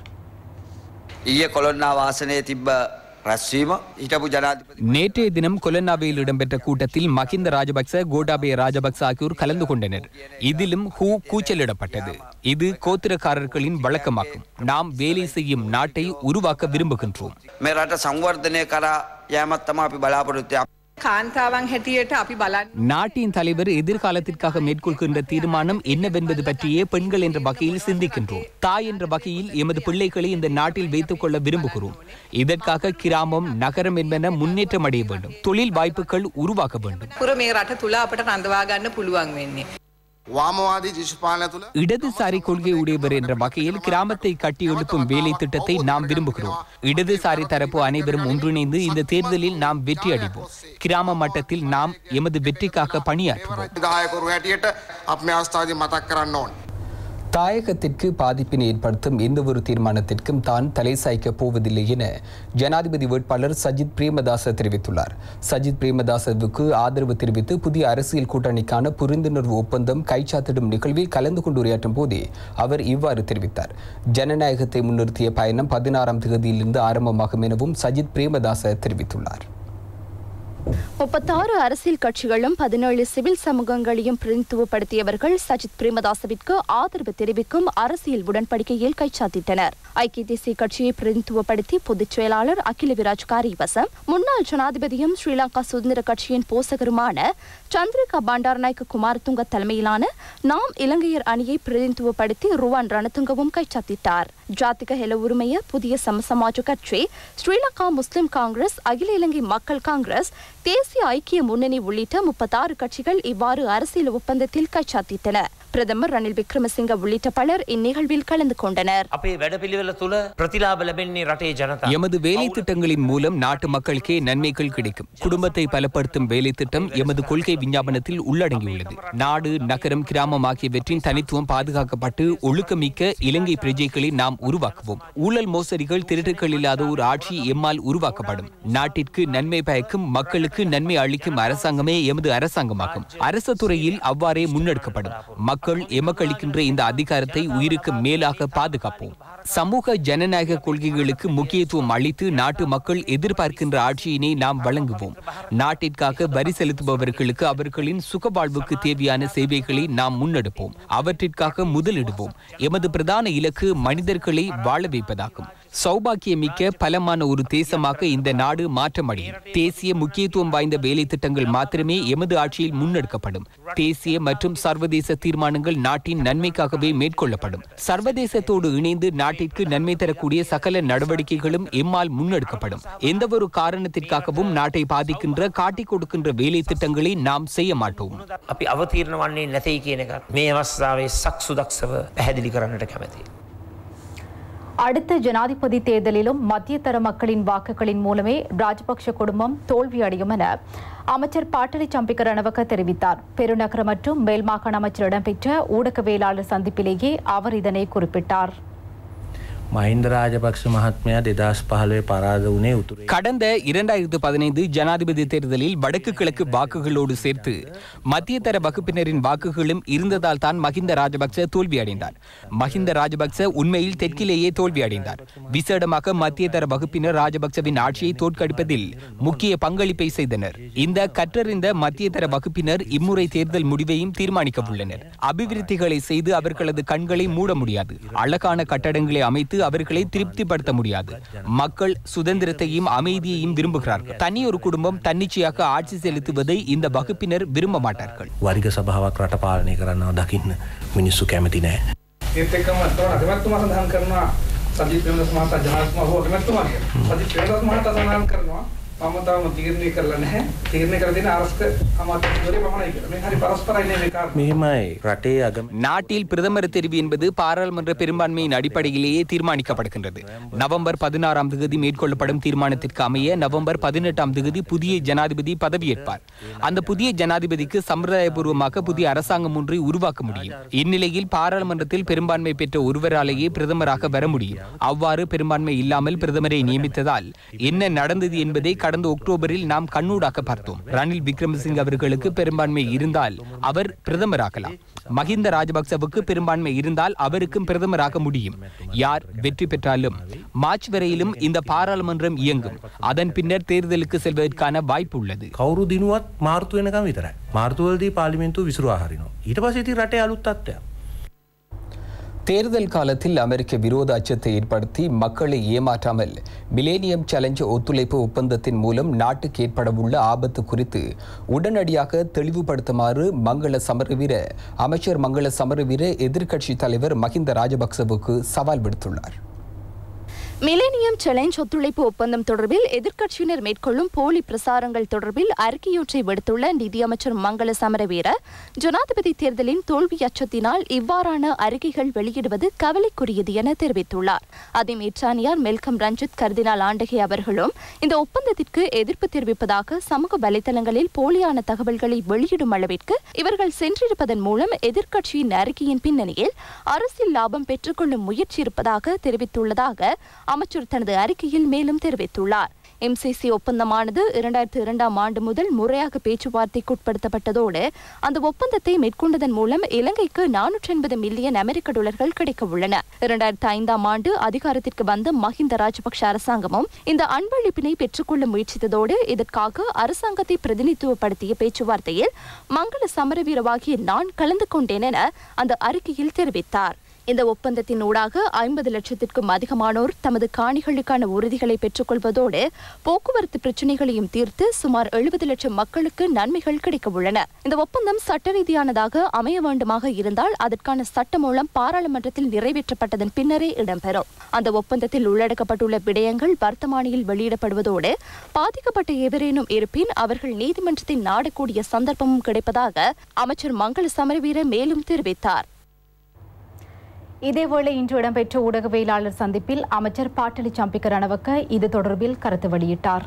ඊය කොළොන්නා වාසනය තිබ්බ රැස්වීම හිටපු ජනාධිපති நேற்றைய தினம் கொலன்னாவையில் இடம்பெற்ற கூட்டத்தில் மகிந்த ராஜபக்ச கோட்டாபய ராஜபக்ச ஆகியோர் கலந்து கொண்டனர் இதிலும் ஹூ கூச்சலிடப்பட்டது இது கோத்திரக்காரர்களின் வழக்கமாகும் நாம் வேலை செய்யும் நாட்டை உருவாக்க விரும்புகின்றோம் මේ රට සංවර්ධනය කරා යෑමත් තම අපි බලාපොරොත්තුය කාන්තාවන් හැටියට අපි බලන්න நாட்டின் தலைவர் எதிர்காலத்திற்காக மேற்கொள்கின்ற தீர்மானம் என்னவென்பது பற்றியே பெண்கள் என்ற வகையில் சிந்திக்கின்றோம் தாய் என்ற வகையில் எமது பிள்ளைகளை இந்த நாட்டில் வைத்துக் கொள்ள விரும்புகிறோம் இதற்காக கிராமம் நகரம் என்பன முன்னேற்றம் அடைய வேண்டும் தொழில் வாய்ப்புகள் உருவாக்க வேண்டும் පුර මේ රට තුළ අපට රඳවා ගන්න පුළුවන් වෙන්නේ. වාමවාදී දේශපාලනය තුළ இடதுசாரி கொள்கை உடையவர் என்ற வகையில் கிராமத்தை கட்டி எழுப்பும் வேலை திட்டத்தை நாம் விரும்புகிறோம் இடதுசாரி தரப்பு அனைவரும் ஒன்றிணைந்து இந்த தேர்தலில் நாம் வெற்றி அடைவோம் கிராம மட்டத்தில் நாம் எமது வெற்றிக்காக பணியாற்றுவோம் දායකරු හැටියට අප මේ අවස්ථාවදී මතක් කරන්න ඕන. தாயகத்திற்கு பாதிப்பினை ஏற்படுத்தும் எந்தவொரு தீர்மானத்திற்கும் தான் தலை சாய்க்கப் போவதில்லை என ஜனாதிபதி வேட்பாளர் சஜித் பிரேமதாச தெரிவித்துள்ளார் சஜித் பிரேமதாசவுக்கு ஆதரவு தெரிவித்து புதிய அரசியல் கூட்டணிக்கான புரிந்துணர்வு ஒப்பந்தம் கைச்சாத்திடும் நிகழ்வில் கலந்து கொண்டு உரையாற்றும் போதே அவர் இவ்வாறு தெரிவித்தார் ஜனநாயகத்தை முன்னிறுத்திய பயணம் பதினாறாம் தேதியிலிருந்து ஆரம்பமாகும் எனவும் சஜித் பிரேமதாச தெரிவித்துள்ளார் முப்பத்தாறு அரசியல் கட்சிகளும் பதினேழு சிவில் சமூகங்களையும் பிரதிநிதித்துவப்படுத்தியவர்கள் சஜித் பிரேமதாசவிற்கு ஆதரவு தெரிவிக்கும் அரசியல் உடன்படிக்கையில் கைச்சாத்திட்டனர் ஐக்கிய தேசிய கட்சியை பிரதிநிதித்துவப்படுத்தி பொதுச் செயலாளர் அகில விராஜ் காரிவசம் முன்னாள் ஜனாதிபதியும் ஸ்ரீலங்கா சுதந்திர கட்சியின் போசகருமான சந்திரிகா பண்டாரநாயக்க குமாரதுங்க தலைமையிலான நாம் இலங்கையர் அணியை பிரதிநிதித்துவப்படுத்தி ருவான் ரணதுங்கவும் கைச்சாத்திட்டார் ஜாத்திக ஹெல உரிமைய புதிய சமசமாஜ கட்சி ஸ்ரீலங்கா முஸ்லிம் காங்கிரஸ் அகில இலங்கை மக்கள் காங்கிரஸ் தேசிய ஐக்கிய முன்னணி உள்ளிட்ட முப்பத்தாறு கட்சிகள் இவ்வாறு அரசியல் ஒப்பந்தத்தில் கைச்சாத்திட்டன பிரதமர் ரணில் விக்ரமசிங்க உள்ளிட்ட பலர் இந்நிகழ்வில் கலந்து கொண்டனர் අපේ වැඩපිළිවෙල තුළ ප්‍රතිලාබ ලැබෙන්නේ රටේ ජනතා. எமது வேலை திட்டங்களின் மூலம் நாட்டு மக்களுக்கே நன்மைகள் கிடைக்கும் குடும்பத்தை பலப்படுத்தும் வேலை திட்டம் எமது கொள்கை விஞ்ஞாபனத்தில் உள்ளடங்கியுள்ளது நாடு நகரம் கிராமம் ஆகியவற்றின் தனித்துவம் பாதுகாக்கப்பட்டு ஒழுக்கமிக்க இலங்கை பிரஜைகளை நாம் உருவாக்குவோம் ஊழல் மோசடிகள் திருட்டுகள் இல்லாத ஒரு ஆட்சி எம்மால் உருவாக்கப்படும் நாட்டிற்கு நன்மை பயக்கும் மக்களுக்கு நன்மை அளிக்கும் அரசாங்கமே எமது அரசாங்கமாகும் அரசு துறையில் அவ்வாறே முன்னெடுக்கப்படும் மக்கள் எமக்களிக்கின்ற இந்த அதிகாரத்தை உயிருக்கு மேலாக பாதுகாப்போம் சமூக ஜனநாயக கொள்கைகளுக்கு முக்கியத்துவம் அளித்து நாட்டு மக்கள் எதிர்பார்க்கின்ற ஆட்சியினை நாம் வழங்குவோம் நாட்டிற்காக வரி செலுத்துபவர்களுக்கு அவர்களின் சுகவாழ்வுக்கு தேவையான சேவைகளை நாம் முன்னெடுப்போம் அவற்றிற்காக முதலிடுவோம் எமது பிரதான இலக்கு மனிதர்களை வாழ வைப்பதாகும் சௌபாக்கியமிக்க பலமான ஒரு தேசமாக இந்த நாடு மாற்றமடையும் தேசிய முக்கியத்துவம் வாய்ந்த வேலை திட்டங்கள் மாத்திரமே எமது ஆட்சியில் முன்னெடுக்கப்படும் தேசிய மற்றும் சர்வதேச தீர்மானங்கள் நாட்டின் நன்மைக்காகவே மேற்கொள்ளப்படும் சர்வதேசத்தோடு இணைந்து நாட்டிற்கு நன்மை தரக்கூடிய சகல நடவடிக்கைகளும் எம்மால் முன்னெடுக்கப்படும் எந்தவொரு காரணத்திற்காகவும் நாட்டை பாதிக்கின்ற காட்டிக் கொடுக்கின்ற வேலை திட்டங்களை நாம் செய்ய மாட்டோம் අපි අවතීරණ වන්නේ නැතයි කියන එක මේ අවස්ථාවේ සක්සු දක්ෂව පැහැදිලි කරන්නට කැමති. அடுத்த ஜனாதிபதி தேர்தலிலும் மத்தியதர மக்களின் வாக்குகளின் மூலமே ராஜபக்ஷ குடும்பம் தோல்வியடையும் என அமைச்சர் பாட்டலி சம்பிக்க ரணவக்க தெரிவித்தார் பெருநகர மற்றும் மேல்மாகாண அமைச்சர் இடம்பெற்ற ஊடகவியலாளர் சந்திப்பிலேயே அவர் இதனை குறிப்பிட்டார் මහින්ද රාජපක්ෂ මහත්මයා දෙදස් පහලේ පරාද වනේ උතුරේ கடந்த இரண்டாயிரத்து பதினைந்து ஜனாதிபதி தேர்தலில் வடக்கு கிழக்கு வாக்குகளோடு சேர்த்து மத்தியதர வகுப்பினரின் வாக்குகளும் இருந்ததால் தான் மஹிந்த ராஜபக்ச தோல்வியடைந்தார் மஹிந்த ராஜபக்ச உண்மையில் தெற்கிலேயே தோல்வியடைந்தார் விசேடமாக மத்தியதர வகுப்பினர் ராஜபக்சவின் ஆட்சியை தோற்கடிப்பதில் முக்கிய பங்களிப்பை செய்தனர் இந்த கற்றறிந்த மத்தியதர வகுப்பினர் இம்முறை தேர்தல் முடிவையும் தீர்மானிக்க உள்ளனர் அபிவிருத்திகளை செய்து அவர்களது கண்களை மூட முடியாது அழகான கட்டடங்களை அமைத்து அவர்களை திருப்திப்படுத்த முடியாது மக்கள் சுதந்திரத்தையும் அமைதியையும் விரும்புகிறார்கள் தனி ஒரு குடும்பம் தன்னிச்சையாக ஆட்சி செலுத்துவதை இந்த வகுப்பினர் விரும்ப மாட்டார்கள் වරිග සභාවක් රට පාලනය කරන්නවා දකින්න මිනිස්සු කැමති නෑ. ඒත් එක්කම අතන අගමැතිතුමා සඳහන් කරනවා සජිත් ප්‍රේමදාස මහතා ජනාධිපතිතුමා හෝ අගමැතිතුමා කියලා. සජිත් ප්‍රේමදාස මහතා සඳහන් කරනවා මම තාම තීරණය කරලා නැහැ. තීරණය කරලා තියෙන ආරස්ක අමාත්‍යවරේ පමණයි කියලා. මේ හරි පරස්පරයි නේ මේ කාරණා. මෙහෙමයි රටේ අගම நாட்டில் பிரதமர் தெரிவு என்பது பாராளுமன்ற பெரும்பான்மையின் அடிப்படையிலேயே தீர்மானிக்கப்படுகின்றது நவம்பர் பதினாறாம் தேதி மேற்கொள்ளப்படும் தீர்மானத்திற்கு அமைய நவம்பர் பதினெட்டாம் தேதி புதிய ஜனாதிபதி பதவியேற்பார் அந்த புதிய ஜனாதிபதிக்கு சம்பிரதாயபூர்வமாக புதிய அரசாங்கம் ஒன்றை உருவாக்க முடியும் இந்நிலையில் பாராளுமன்றத்தில் பெரும்பான்மை பெற்ற ஒருவராலேயே பிரதமராக வர முடியும் அவ்வாறு பெரும்பான்மை இல்லாமல் பிரதமரை நியமித்ததால் என்ன நடந்தது என்பதை கடந்த அக்டோபரில் நாம் கண்ணூடாக்க பார்த்தோம் ரணில் விக்ரமசிங்க அவர்களுக்கு பெரும்பான்மை இருந்தால் அவர் பிரதமராகலாம் மஹிந்த ராஜபக்சவுக்கு பெரும்பான்மை இருந்தால் அவருக்கும் பிரதமராக முடியும் யார் வெற்றி பெற்றாலும் மார்ச் வரையிலும் இந்த பாராளுமன்றம் இயங்கும் அதன் பின்னர் தேர்தலுக்கு செல்வதற்கான வாய்ப்பு உள்ளது කවරු දිනුවත් මාර්තු වෙනකම් විතරයි මාර්තුවලදී පාලිමෙන්තු විසුරවා හරිනවා ඊට පස්සේ ඉතින් රටේ අලුත් තත්ත්වයක් தேர்தல் காலத்தில் அமெரிக்க விரோத அச்சத்தை ஏற்படுத்தி மக்களை ஏமாற்றாமல் மிலேனியம் சேலஞ்ச் ஒத்துழைப்பு ஒப்பந்தத்தின் மூலம் நாட்டுக்கு ஏற்படவுள்ள ஆபத்து குறித்து உடனடியாக தெளிவுபடுத்துமாறு மங்கள சமரவீர அமைச்சர் மங்கள சமரவீர எதிர்க்கட்சி தலைவர் மஹிந்த ராஜபக்சவுக்கு சவால் விடுத்துள்ளார் மிலேனியம் சேலஞ்ச் ஒத்துழைப்பு ஒப்பந்தம் தொடர்பில் எதிர்க்கட்சியினர் மேற்கொள்ளும் போலி பிரசாரங்கள் தொடர்பில் அறிக்கையொன்றை விடுத்துள்ள நிதியமைச்சர் மங்கள சமரவீர ஜனாதிபதி தேர்தலின் தோல்வி அச்சத்தினால் இவ்வாறான அறிக்கைகள் வெளியிடுவது கவலைக்குரியது என தெரிவித்துள்ளார் அதே மேற்றானியார் மெல்கம் ரஞ்சித் கர்தினால் ஆண்டகை அவர்களும் இந்த ஒப்பந்தத்திற்கு எதிர்ப்பு தெரிவிப்பதாக சமூக வலைதளங்களில் போலியான தகவல்களை வெளியிடும் அளவிற்கு இவர்கள் சென்றிருப்பதன் மூலம் எதிர்க்கட்சியின் அறிக்கையின் பின்னணியில் அரசியல் லாபம் பெற்றுக்கொள்ளும் முயற்சி இருப்பதாக தெரிவித்துள்ளதாக அமைச்சர் தனது அறிக்கையில் மேலும் தெரிவித்துள்ளார் எம்சிசி ஒப்பந்தமானது இரண்டாயிரத்தி இரண்டாம் ஆண்டு முதல் முறையாக பேச்சுவார்த்தைக்கு உட்படுத்தப்பட்டதோடு அந்த ஒப்பந்தத்தை மேற்கொண்டதன் மூலம் இலங்கைக்கு நானூற்றி எண்பது மில்லியன் அமெரிக்க டாலர்கள் கிடைக்க உள்ளன இரண்டாயிரத்தி ஐந்தாம் ஆண்டு அதிகாரத்திற்கு வந்த மஹிந்த ராஜபக்ஷ அரசாங்கமும் இந்த அன்பளிப்பினை பெற்றுக்கொள்ள முயற்சித்ததோடு இதற்காக அரசாங்கத்தை பிரதிநிதித்துவப்படுத்திய பேச்சுவார்த்தையில் மங்கள சமரவீரவாகிய நான் கலந்து கொண்டேன் என அந்த அறிக்கையில் தெரிவித்தார் இந்த ஒப்பந்தத்தின் ஊடாக ஐம்பது லட்சத்திற்கும் அதிகமானோர் தமது காணிகளுக்கான உறுதிகளை பெற்றுக்கொள்வதோடு போக்குவரத்து பிரச்சினைகளையும் தீர்த்து சுமார் எழுபது லட்சம் மக்களுக்கு நன்மைகள் கிடைக்க உள்ளன இந்த ஒப்பந்தம் சட்ட ரீதியானதாக அமைய வேண்டுமாக இருந்தால் அதற்கான சட்ட மூலம் பாராளுமன்றத்தில் நிறைவேற்றப்பட்டதன் பின்னரே இடம்பெறும் அந்த ஒப்பந்தத்தில் உள்ளடக்கப்பட்டுள்ள விடயங்கள் வர்த்தமானியில் வெளியிடப்படுவதோடு பாதிக்கப்பட்ட எவரேனும் இருப்பின் அவர்கள் நீதிமன்றத்தை நாடக்கூடிய சந்தர்ப்பமும் கிடைப்பதாக அமைச்சர் மங்கள சமரவீர மேலும் தெரிவித்தார் இதேவேளை இன்று இடம்பெற்ற ஊடகவியலாளர் சந்திப்பில் அமைச்சர் பாட்டலி சம்பிக்க ரணவக்க இது தொடர்பில் கருத்து வெளியிட்டார்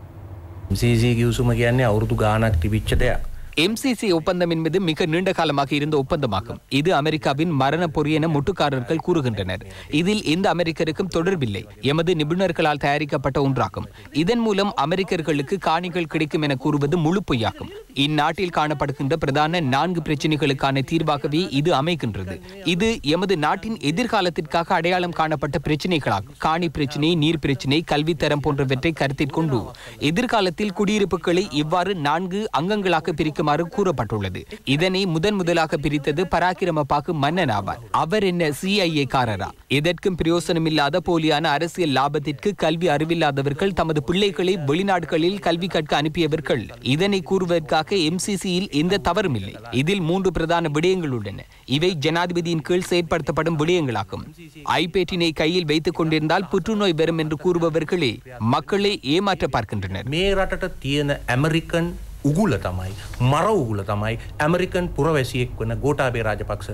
MCC කිවසුම කියන්නේ අවුරුදු ගානක් තිබිච්ච දෙයක්. எம்சிசி ஒப்பந்தம் என்பது மிக நீண்ட காலமாக இருந்த ஒப்பந்தமாகும் இது அமெரிக்காவின் மரண பொறி என முட்டுக்காரர்கள் கூறுகின்றனர் இதில் எந்த அமெரிக்கருக்கும் தொடர்பில்லை எமது நிபுணர்களால் தயாரிக்கப்பட்ட ஒன்றாகும் இதன் மூலம் அமெரிக்கர்களுக்கு காணிகள் கிடைக்கும் என கூறுவது முழு பொய்யாகும் இந்நாட்டில் காணப்படுகின்ற பிரதான நான்கு பிரச்சினைகளுக்கான தீர்வாகவே இது அமைகின்றது இது எமது நாட்டின் எதிர்காலத்திற்காக அடையாளம் காணப்பட்ட பிரச்சினைகளாகும் காணி பிரச்சினை நீர் பிரச்சினை கல்வித்தரம் போன்றவற்றை கருத்தில் கொண்டு எதிர்காலத்தில் குடியிருப்புகளை இவ்வாறு நான்கு அங்கங்களாக பிரிக்குமாறு கூறப்பட்டுள்ளது இதனை முதன் முதலாக பிரித்தது பராக்கிரம பாக்கு மன்னன் ஆவார் அவர் என்ன சிஐஏ காரரா எதற்கும் பிரயோசனமில்லாத போலியான அரசியல் லாபத்திற்கு கல்வி அறிவில்லாதவர்கள் தமது பிள்ளைகளை வெளிநாடுகளில் கல்வி கற்க அனுப்பியவர்கள் இதனை கூறுவதற்காக எம்சிசியில் எந்த தவறும் இல்லை இதில் மூன்று பிரதான விடயங்கள் உள்ளன இவை ஜனாதிபதியின் கீழ் செயற்படுத்தப்படும் விடயங்களாகும் ஐபேட்டினை கையில் வைத்துக் கொண்டிருந்தால் புற்றுநோய் வரும் என்று கூறுபவர்களே மக்களை ஏமாற்ற பார்க்கின்றனர் මේ රටට තියෙන ඇමරිකන් උගුල තමයි මර උගුල තමයි ඇමරිකන් පුරවැසියෙක් වන ගෝටාබේ රාජපක්ෂ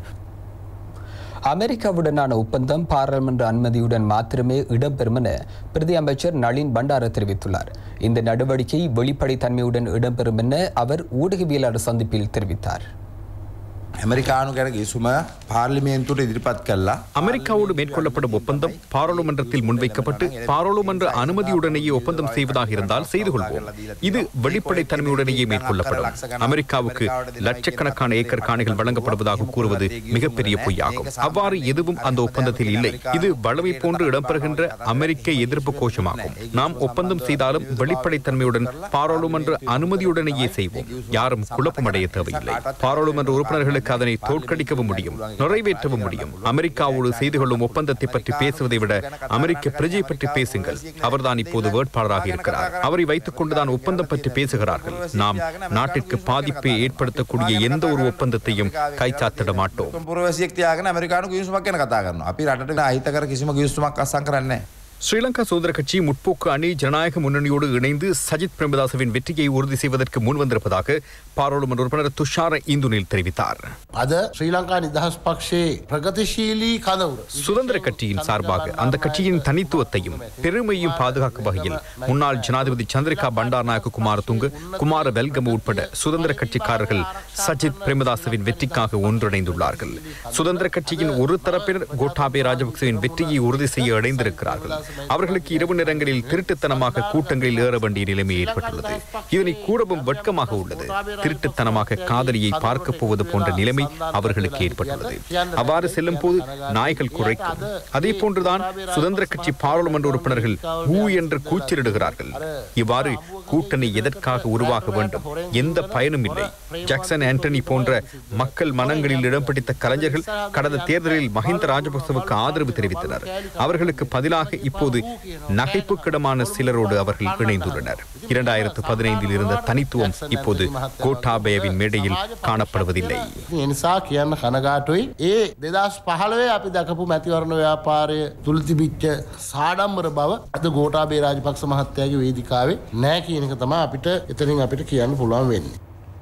அமெரிக்காவுடனான ஒப்பந்தம் பாராளுமன்ற அனுமதியுடன் மாத்திரமே இடம்பெறும் என பிரதி அமைச்சர் நளின் பண்டார தெரிவித்துள்ளார் இந்த நடவடிக்கை வெளிப்படைத்தன்மையுடன் இடம்பெறும் என அவர் ஊடகவியலாளர் சந்திப்பில் தெரிவித்தார் ඇමරිකානු ගැන ගිසුම පාර්ලිමේන්තුවට ඉදිරිපත් කල්ලා அமெரிக்காவோடு மேற்கொள்ளப்படும் ஒப்பந்தம் பாராளுமன்றத்தில் முன்வைக்கப்பட்டு பாராளுமன்ற அனுமதியுடனேயே ஒப்பந்தம் செய்வதாக இருந்தால் செய்து கொள்வோம் இது வெளிப்படைத்தன்மையுடனேயே மேற்கொள்ளப்படும் அமெரிக்காவுக்கு லட்சக்கணக்கான ஏக்கர் காணிகள் வழங்கப்படுவதாக கூறுவது மிகப்பெரிய பொய்யாகும் அவ்வாறு எதுவும் அந்த ஒப்பந்தத்தில் இல்லை இது வளமை போன்று இடம்பெறுகின்ற அமெரிக்க எதிர்ப்பு கோஷமாகும் நாம் ஒப்பந்தம் செய்தாலும் வெளிப்படைத்தன்மையுடன் பாராளுமன்ற அனுமதியுடனேயே செய்வோம் யாரும் குழப்பமடைய தேவையில்லை பாராளுமன்ற உறுப்பினர்களுக்கு அதனை தோற்கடிக்கவும் முடியும் நிறைவேற்றவும் முடியும் அமெரிக்காவோடு செய்து கொள்ளும் ஒப்பந்தத்தை பற்றி பேசுவதை விட அமெரிக்க பிரஜை பற்றி பேசுங்கள் அவர்தான் இப்போது வேட்பாளராக இருக்கிறார் அவரை வைத்துக் கொண்டுதான் ஒப்பந்தம் பற்றி பேசுகிறார்கள் நாம் நாட்டிற்கு பாதிப்பை ஏற்படுத்தக்கூடிய எந்த ஒரு ஒப்பந்தத்தையும் கைச்சாத்திட மாட்டோம் පුරවසියෙක් තියාගෙන ඇමරිකානු ගිවිසුමක් ගැන කතා කරනවා. අපි රටට අහිතකර කිසිම ගිවිසුමක් අත්සන් කරන්නේ නැහැ. ஸ்ரீலங்கா சுதந்திர கட்சி முற்போக்கு அணி ஜனநாயக முன்னணியோடு இணைந்து சஜித் பிரேமதாசவின் வெற்றியை உறுதி செய்வதற்கு முன் வந்திருப்பதாக பாராளுமன்ற உறுப்பினர் துஷார இந்துனில் தெரிவித்தார் අද ශ්‍රී ලංකා නිදහස් පක්ෂයේ ප්‍රගතිශීලී කදවුර சுதந்திர கட்சியின் சார்பாக அந்த கட்சியின் தனித்துவத்தையும் பெருமையும் பாதுகாக்கும் வகையில் முன்னாள் ஜனாதிபதி சந்திரிகா பண்டாரநாயக்க குமாரதுங்க குமார வெல்கம உட்பட சுதந்திர கட்சிக்காரர்கள் சஜித் பிரேமதாசவின் வெற்றிக்காக ஒன்றிணைந்துள்ளார்கள் சுதந்திர கட்சியின் ஒரு தரப்பினர் கோட்டாபே ராஜபக்சவின் வெற்றியை உறுதி செய்ய இணைந்திருக்கிறார்கள் அவர்களுக்கு இரவு நேரங்களில் திருட்டுத்தனமாக கூட்டங்களில் ஏற வேண்டிய நிலைமை ஏற்பட்டுள்ளது இதனை கூடவும் வெட்கமாக உள்ளது திருட்டுத்தனமாக காதலியை பார்க்க போவது போன்ற நிலைமை அவர்களுக்கு ஏற்பட்டுள்ளது அவ்வாறு செல்லும் போது நாய்கள் குறைக்கும் அதே போன்றுதான் சுதந்திர கட்சி பாராளுமன்ற உறுப்பினர்கள் ஊ என்று கூச்சலிடுகிறார்கள் இவ்வாறு கூட்டணி எதற்காக உருவாக வேண்டும் எந்த பயனும் இல்லை ஜாக்சன் ஆண்டனி போன்ற மக்கள் மனங்களில் இடம் பிடித்த கலைஞர்கள் கடந்த தேர்தலில் மஹிந்த ராஜபக்சவுக்கு ஆதரவு தெரிவித்தனர் அவர்களுக்கு பதிலாக இப்போது நகைப்புக்கிடமான சிலரோடு அவர்கள் இணைந்துள்ளனர் இரண்டாயிரத்து பதினைந்தில் இருந்த தனித்துவம் இப்போது கோட்டாபயவின் மேடையில் காணப்படுவதில்லை ඒ නිසා කියන්න කනගාටුයි ඒ දෙදස් පහළවේ අපි දකපු මැතිවරණ ව්‍යාපාරය තුළ තිබිච්ච සාඩම්බර බව අද ගෝටාබේ රාජපක්ෂ මහත්තයාගේ වේදිකාවේ නෑ කියන එක තමයි අපිට එතනින් අපිට කියන්න පුළුවන් වෙන්නේ.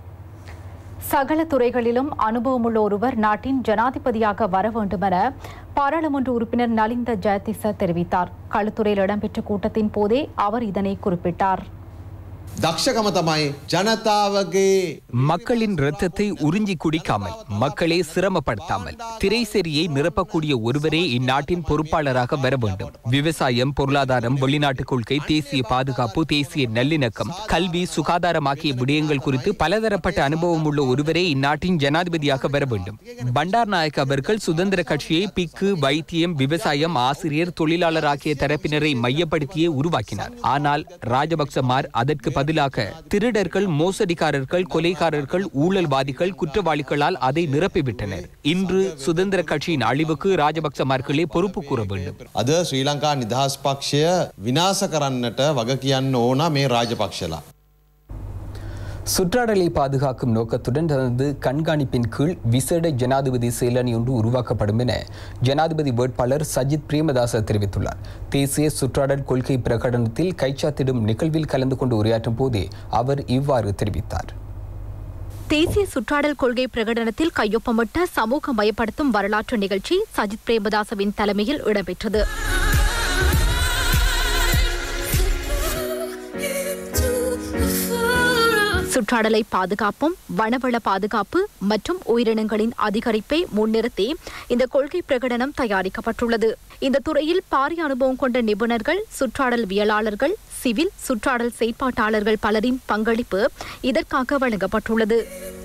சகல துறைகளிலும் அனுபவமுள்ள ஒருவர் நாட்டின் ஜனாதிபதியாக வர வேண்டும் என பாராளுமன்ற உறுப்பினர் நலிந்த ஜெயதிச தெரிவித்தார் களுத்துறையில் இடம்பெற்ற கூட்டத்தின் போதே அவர் இதனை குறிப்பிட்டார் දක්ෂකම තමයි ජනතාවගේ மக்களின் இரத்தத்தை உறிஞ்சி குடிக்காமல் மக்களை சிரமப்படுத்தாமல் திரைசேரியை நிரப்பக்கூடிய ஒருவரே இந்நாட்டின் பொறுப்பாளராக வர வேண்டும் விவசாயம் பொருளாதாரம் வெளிநாட்டு கொள்கை தேசிய பாதுகாப்பு தேசிய நல்லிணக்கம் கல்வி சுகாதாரம் ஆகிய விடயங்கள் குறித்து பலதரப்பட்ட அனுபவம் உள்ள ஒருவரே இந்நாட்டின் ஜனாதிபதியாக வர வேண்டும் பண்டார் நாயக் அவர்கள் சுதந்திர கட்சியை பிக்கு வைத்தியம் விவசாயம் ஆசிரியர் தொழிலாளர் ஆகிய தரப்பினரை மையப்படுத்தியே உருவாக்கினார் ஆனால் ராஜபக்சமார் அதற்கு பதிலாக திருடர்கள் மோசடிக்காரர்கள் கொலைகாரர்கள் ஊழல்வாதிகள் குற்றவாளிகளால் அதை நிரப்பிவிட்டனர் இன்று சுதந்திர கட்சியின் அழிவுக்கு ராஜபக்சமார்களே பொறுப்பு கூற வேண்டும் අද ශ්‍රී ලංකා නිදහස් පක්ෂය විනාස කරන්නට වග කියන්න ඕන මේ රාජපක්ෂලා. சுற்றாடலை பாதுகாக்கும் நோக்கத்துடன் தனது கண்காணிப்பின் கீழ் விசேட ஜனாதிபதி செயலணி ஒன்று உருவாக்கப்படும் என ஜனாதிபதி வேட்பாளர் சஜித் பிரேமதாச தெரிவித்துள்ளார் தேசிய சுற்றாடல் கொள்கை பிரகடனத்தில் கைச்சாத்திடும் நிகழ்வில் கலந்து கொண்டு உரையாற்றும் போதே அவர் இவ்வாறு தெரிவித்தார் தேசிய சுற்றாடல் கொள்கை பிரகடனத்தில் கையொப்பமிட்ட சமூக மயப்படுத்தும் வரலாற்று நிகழ்ச்சி சஜித் பிரேமதாசவின் தலைமையில் இடம்பெற்றது சுற்றாடலை பாதுகாப்பும் வனவள பாதுகாப்பு மற்றும் உயிரினங்களின் அதிகரிப்பை முன்னிறுத்தி இந்த கொள்கை பிரகடனம் தயாரிக்கப்பட்டுள்ளது இந்த துறையில் பாரிய அனுபவம் கொண்ட நிபுணர்கள் சுற்றாடல்வியலாளர்கள் சிவில் சுற்றாடல் செயற்பாட்டாளர்கள் பலரின் பங்களிப்பு இதற்காக வழங்கப்பட்டுள்ளது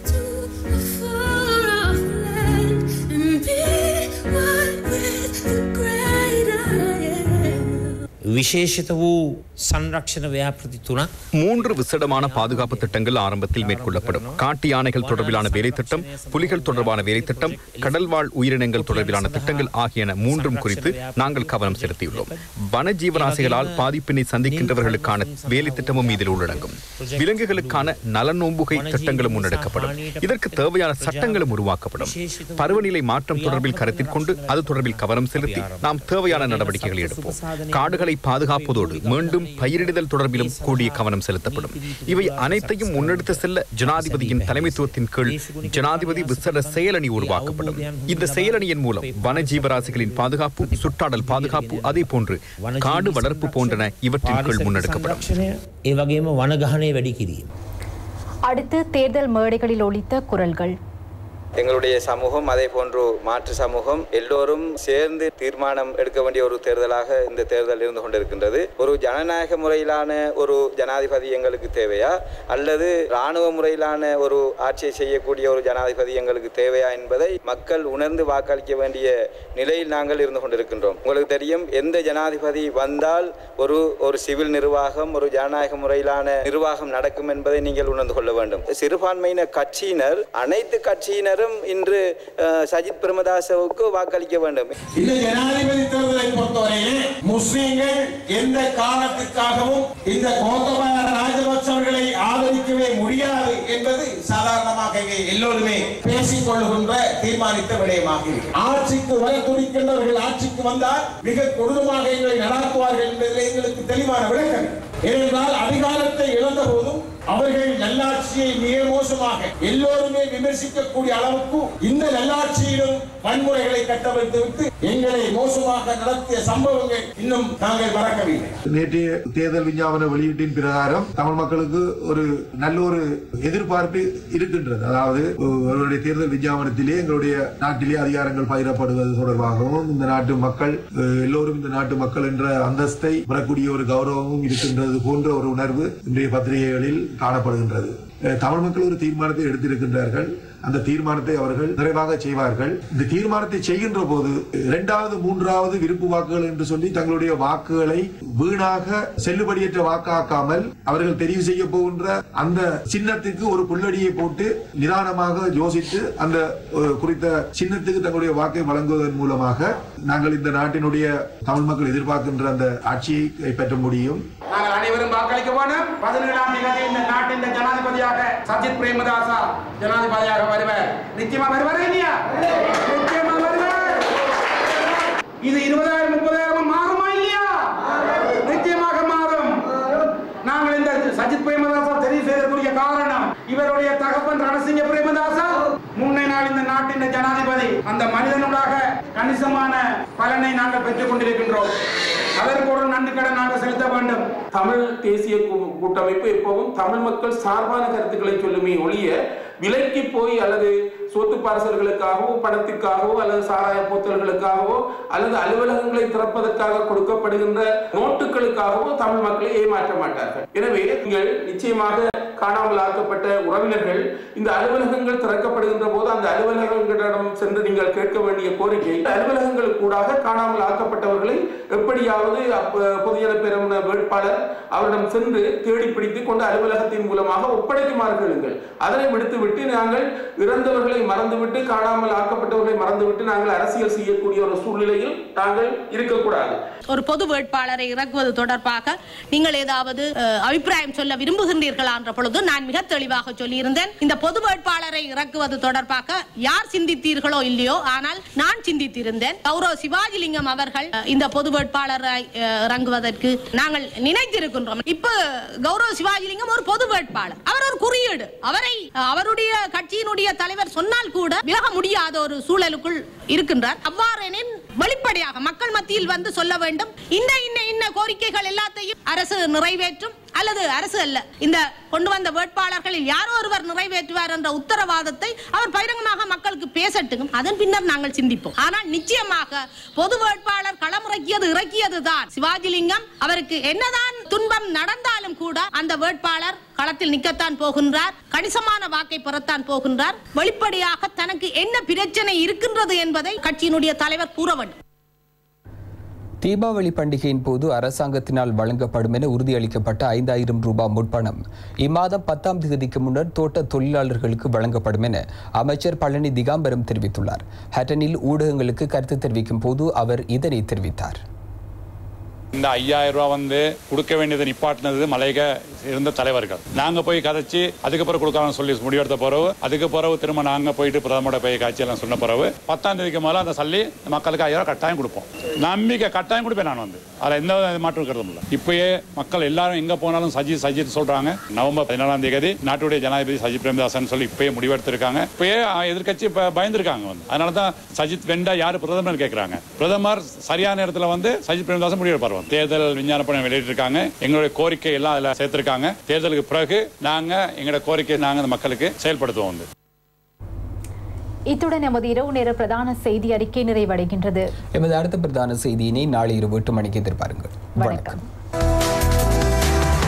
විශේෂිත වූ සංරක්ෂණ ව්‍යාපෘති තුනක් மூன்று விசேடமான பாதுகாப்பு திட்டங்கள் ஆரம்பத்தில் மேற்கொள்ளப்படும் காட்டு யானைகள் தொடர்பிலான வேலை திட்டம் புலிகள் தொடர்பான வேலை திட்டம் கடல்வாழ் உயிரினங்கள் தொடர்பிலான திட்டங்கள் ஆகியன மூன்றும் குறித்து நாங்கள் கவனம் செலுத்தியுள்ளோம் வன ஜீவராசிகளால் பாதிப்பினை சந்திக்கின்றவர்களுக்கான வேலை திட்டமும் இதில் உள்ளடங்கும் விலங்குகளுக்கான நலனோம்புகை திட்டங்களும் முன்னெடுக்கப்படும் இதற்கு தேவையான சட்டங்களும் உருவாக்கப்படும் பருவநிலை மாற்றம் தொடர்பில் கருத்தில் கொண்டு அது தொடர்பில் கவனம் செலுத்தி நாம் தேவையான நடவடிக்கைகளை எடுப்போம் காடுகளை பாதுகாப்பதோடு மீண்டும் பயிரிடுதல் தொடர்பிலும் கூடிய கவனம் செலுத்தப்படும் இவை அனைத்தையும் முன்னெடுத்து செல்ல ஜனாதிபதியின் தலைமைத்துவத்தின் கீழ் ஜனாதிபதி விசேட செயலணி உருவாக்கப்படும் இந்த செயலணியின் மூலம் வன ஜீவராசிகளின் பாதுகாப்பு சுற்றாடல் பாதுகாப்பு அதே போன்று காடு வளர்ப்பு போன்றன இவற்றின் கீழ் முன்னெடுக்கப்படும் ඒ වගේම වනගහනය වැඩි කිරීම. அடுத்து தேர்தல் மேடைகளில் ஒலித்த குரல்கள் எங்களுடைய சமூகம் அதே போன்று மாற்று சமூகம் எல்லோரும் சேர்ந்து தீர்மானம் எடுக்க வேண்டிய ஒரு தேர்தலாக இந்த தேர்தல் இருந்து கொண்டிருக்கின்றது ஒரு ஜனநாயக முறையிலான ஒரு ஜனாதிபதி எங்களுக்கு தேவையா அல்லது இராணுவ முறையிலான ஒரு ஆட்சியை செய்யக்கூடிய ஒரு ஜனாதிபதி எங்களுக்கு தேவையா என்பதை மக்கள் உணர்ந்து வாக்களிக்க வேண்டிய நிலையில் நாங்கள் இருந்து கொண்டிருக்கின்றோம் உங்களுக்கு தெரியும் எந்த ஜனாதிபதி வந்தால் ஒரு ஒரு சிவில் நிர்வாகம் ஒரு ஜனநாயக முறையிலான நிர்வாகம் நடக்கும் என்பதை நீங்கள் உணர்ந்து கொள்ள வேண்டும் சிறுபான்மையின கட்சியினர் அனைத்து கட்சியினரும் இன்று அஹ், சஜித் பிரேமதாசவுக்கு வாக்களிக்க வேண்டும் இந்த ஜனாதிபதி தேர்தலை பொறுத்தவரையிலே முஸ்லிம்கள் எந்த காரணத்துக்காகவும் இந்த கோத்தபாய ராஜபக்ச அவர்களை ஆதரிக்கவே முடியாது என்பது சாதாரணமாக இங்கே எல்லோருமே பேசிக் கொள்ளுகின்ற தீர்மானித்த விடயமாக இருக்கு. ஆட்சிக்கு வர துடிக்கின்றவர்கள் ஆட்சிக்கு வந்தால் மிக கொடூரமாக எங்களை நடாத்துவார்கள் என்பதில் எங்களுக்கு தெளிவான விளக்கம் ஏனென்றால் அதிகாரத்தை இழந்த போதும் அவர்கள் நல்லாட்சியை மிக மோசமாக எல்லோருமே விமர்சிக்கக்கூடிய அளவுக்கு இந்த நல்லாட்சியிலும் வன்முறைகளை கட்டமைத்து விட்டு எங்களை மோசமாக நடத்திய சம்பவங்கள் இன்னும் நாங்கள் மறக்கவில்லை நேற்றைய தேர்தல் விஞ்ஞாபன வெளியீட்டின் பிரகாரம் தமிழ் மக்களுக்கு ஒரு நல்ல ஒரு எதிர்பார்ப்பு இருக்கின்றது அதாவது அவருடைய தேர்தல் விஞ்ஞாபனத்திலே எங்களுடைய நாட்டிலே அதிகாரங்கள் பகிரப்படுவது தொடர்பாகவும் இந்த நாட்டு மக்கள் அஹ், எல்லோரும் இந்த நாட்டு மக்கள் என்ற அந்தஸ்தை பெறக்கூடிய ஒரு கௌரவமும் இருக்கின்றது போன்ற ஒரு உணர்வு இன்றைய பத்திரிகைகளில் காணப்படுகின்றது அஹ், தமிழ் மக்கள் ஒரு தீர்மானத்தை எடுத்திருக்கின்றார்கள் அந்த தீர்மானத்தை அவர்கள் நிறைவாக செய்வார்கள் இந்த தீர்மானத்தை செய்கின்ற போது இரண்டாவது மூன்றாவது விருப்பு வாக்குகள் என்று சொல்லி தங்களுடைய வாக்குகளை வீணாக செல்லுபடியற்ற வாக்காக்காமல் அவர்கள் தெரிவு செய்ய போகின்ற அந்த சின்னத்துக்கு ஒரு புல்லடியை போட்டு நிதானமாக யோசித்து அந்த அஹ், குறித்த சின்னத்துக்கு தங்களுடைய வாக்கை வழங்குவதன் மூலமாக நாங்கள் இந்த நாட்டினுடைய தமிழ் மக்கள் எதிர்பார்க்கின்ற அந்த ஆட்சியை கைப்பற்ற முடியும் நாங்கள் அனைவரும் வாக்களிக்க போனோம் பதினேழாம் தேதி இந்த நாட்டின் ஜனாதிபதியாக சஜித் பிரேமதாசா ஜனாதிபதியாக வருவார் நிச்சயமா வருவாரா இல்லையா நிச்சயமா வருவார் இது இருபதாயிரம் முப்பதாயிரம் மாறுமா இல்லையா நிச்சயமாக மாறும் நாங்கள் இந்த சஜித் பிரேமதாசா தெரிவு செய்யக்கூடிய காரணம் இவருடைய தகப்பன் ரணசிங்க பிரேமதாசா முன்னே நாள் இந்த நாட்டின் ஜனாதிபதி அந்த மனிதனுடாக கணிசமான கணிசமான பலனை நாங்கள் பெற்றுக் கொண்டிருக்கின்றோம் அதற்கு ஒரு நன்றி கடன் நாங்கள் செலுத்த வேண்டும் தமிழ் தேசிய கூ- கூட்டமைப்பு எப்பவும் தமிழ் மக்கள் சார்பான கருத்துக்களை சொல்லுமே ஒழிய விலைக்கு போய் அல்லது சொத்து பார்சல்களுக்காகவோ பணத்துக்காகவோ அல்லது சாராய போத்தல்களுக்காகவோ அல்லது அலுவலகங்களை திறப்பதற்காக கொடுக்கப்படுகின்ற நோட்டுகளுக்காகவோ தமிழ் மக்களை ஏமாற்ற மாட்டார்கள் எனவே நீங்கள் நிச்சயமாக காணாமல் ஆக்கப்பட்ட உறவினர்கள் இந்த அலுவலகங்கள் திறக்கப்படுகின்ற போது அந்த அலுவலகங்களிடம் சென்று நீங்கள் கேட்க வேண்டிய கோரிக்கை அலுவலகங்களுக்கூடாக காணாமல் ஆக்கப்பட்டவர்களை எப்படியாவது அப்ப பொதுஜன பெருமன வேட்பாளர் அவரிடம் சென்று தேடி பிடித்துக் கொண்டு அலுவலகத்தின் மூலமாக ஒப்படைக்குமாறு கேளுங்கள் அதனை விடுத்துவிட்டு நாங்கள் இறந்தவர்களை மறந்துவிட்டு காணாமல் ஆக்கப்பட்டவர்களை மறந்துவிட்டு நாங்கள் அரசியல் செய்யக்கூடிய ஒரு சூழ்நிலையில் நாங்கள் இருக்கக்கூடாது ஒரு பொது வேட்பாளரை இறக்குவது தொடர்பாக நீங்கள் ஏதாவது அஹ், அபிப்பிராயம் சொல்ல விரும்புகின்றீர்களா என்ற பொழுது நான் மிக தெளிவாக சொல்லியிருந்தேன் இந்த பொது வேட்பாளரை இறக்குவது தொடர்பாக யார் சிந்தித்தீர்களோ இல்லையோ ஆனால் நான் சிந்தித்திருந்தேன் கௌரவ சிவாஜிலிங்கம் அவர்கள் அஹ், இந்த பொது வேட்பாளரை அஹ், இறங்குவதற்கு நாங்கள் நினைத்திருக்கின்றோம் இப்ப கௌரவ சிவாஜிலிங்கம் ஒரு பொது வேட்பாளர் அவர் ஒரு குறியீடு அவரை அஹ், அவருடைய கட்சியினுடைய தலைவர் சொன்னால் கூட விலக முடியாத ஒரு சூழலுக்குள் இருக்கின்றார் அவ்வாறெனின் வெளிப்படையாக மக்கள் மத்தியில் வந்து சொல்ல வேண்டும் இன்ன இன்ன இன்ன கோரிக்கைகள் எல்லாத்தையும் அரசு நிறைவேற்றும் அல்லது அரசு அல்ல இந்த கொண்டு வந்த வேட்பாளர்களில் யாரோ ஒருவர் நிறைவேற்றுவார் என்ற உத்தரவாதத்தை அவர் பகிரங்கமாக மக்களுக்கு பேசட்டும் அதன் பின்னர் நாங்கள் சிந்திப்போம் ஆனால் நிச்சயமாக பொது வேட்பாளர் களமிறக்கியது இறக்கியது தான் சிவாஜிலிங்கம் அவருக்கு என்னதான் துன்பம் நடந்தாலும் கூட அந்த வேட்பாளர் களத்தில் நிற்கத்தான் போகின்றார் கணிசமான வாக்கை பெறத்தான் போகின்றார் வெளிப்படையாக தனக்கு என்ன பிரச்சனை இருக்கின்றது என்பதை கட்சியினுடைய தலைவர் கூற வேண்டும் தீபாவளி பண்டிகையின் போது அரசாங்கத்தினால் வழங்கப்படும் என உறுதியளிக்கப்பட்ட ஐந்தாயிரம் ரூபாய் முற்பணம் இம்மாதம் பத்தாம் தேதிக்கு முன்னர் தோட்ட தொழிலாளர்களுக்கு வழங்கப்படும் என அமைச்சர் பழனி திகாம்பரம் தெரிவித்துள்ளார் ஹட்டனில் ஊடகங்களுக்கு கருத்து தெரிவிக்கும் போது அவர் இதனை தெரிவித்தார் இந்த ஐயாயிரம் ரூபா வந்து கொடுக்க வேண்டியதை நிப்பாட்டினது மலைக இருந்த தலைவர்கள் நாங்க போய் கதைச்சு அதுக்கப்புறம் கொடுக்காம சொல்லி முடிவெடுத்த பிறகு அதுக்கு பிறகு திரும்ப நாங்க போயிட்டு பிரதமரோட போய் காட்சி எல்லாம் சொன்ன பிறகு பத்தாம் தேதிக்கு மேல அந்த சல்லி மக்களுக்கு ஐயாயிரம் கட்டாயம் கொடுப்போம் நம்பிக்கை கட்டாயம் கொடுப்பேன் நான் வந்து அதுல எந்த மாற்றம் இருக்கிறதும் இல்லை இப்பயே மக்கள் எல்லாரும் எங்க போனாலும் சஜித் சஜித் சொல்றாங்க நவம்பர் பதினாலாம் தேதி நாட்டுடைய ஜனாதிபதி சஜித் பிரேமதாசன் சொல்லி இப்பயே முடிவெடுத்திருக்காங்க இப்பயே எதிர்கட்சி இப்ப பயந்துருக்காங்க வந்து அதனால தான் சஜித் வெண்டா யாரு பிரதமர் கேட்கறாங்க பிரதமர் சரியான நேரத்துல வந்து சஜித் பிரேமதாசன் முடிவெடுப்பார் வந்து. தேர்தல் விஞ்ஞான பணம் வெளியிட்டிருக்காங்க எங்களுடைய கோரிக்கை எல்லாம் அதுல சேர்த்திருக்காங்க தேர்தலுக்கு பிறகு நாங்க எங்களுடைய கோரிக்கை நாங்க அந்த மக்களுக்கு செயல்படுத்துவோம் வந்து இத்துடன் எமது இரவு நேர பிரதான செய்தி அறிக்கை நிறைவடைகின்றது எமது அடுத்த பிரதான செய்தியினை நாளை இரவு எட்டு மணிக்கு எதிர்பாருங்கள் வணக்கம்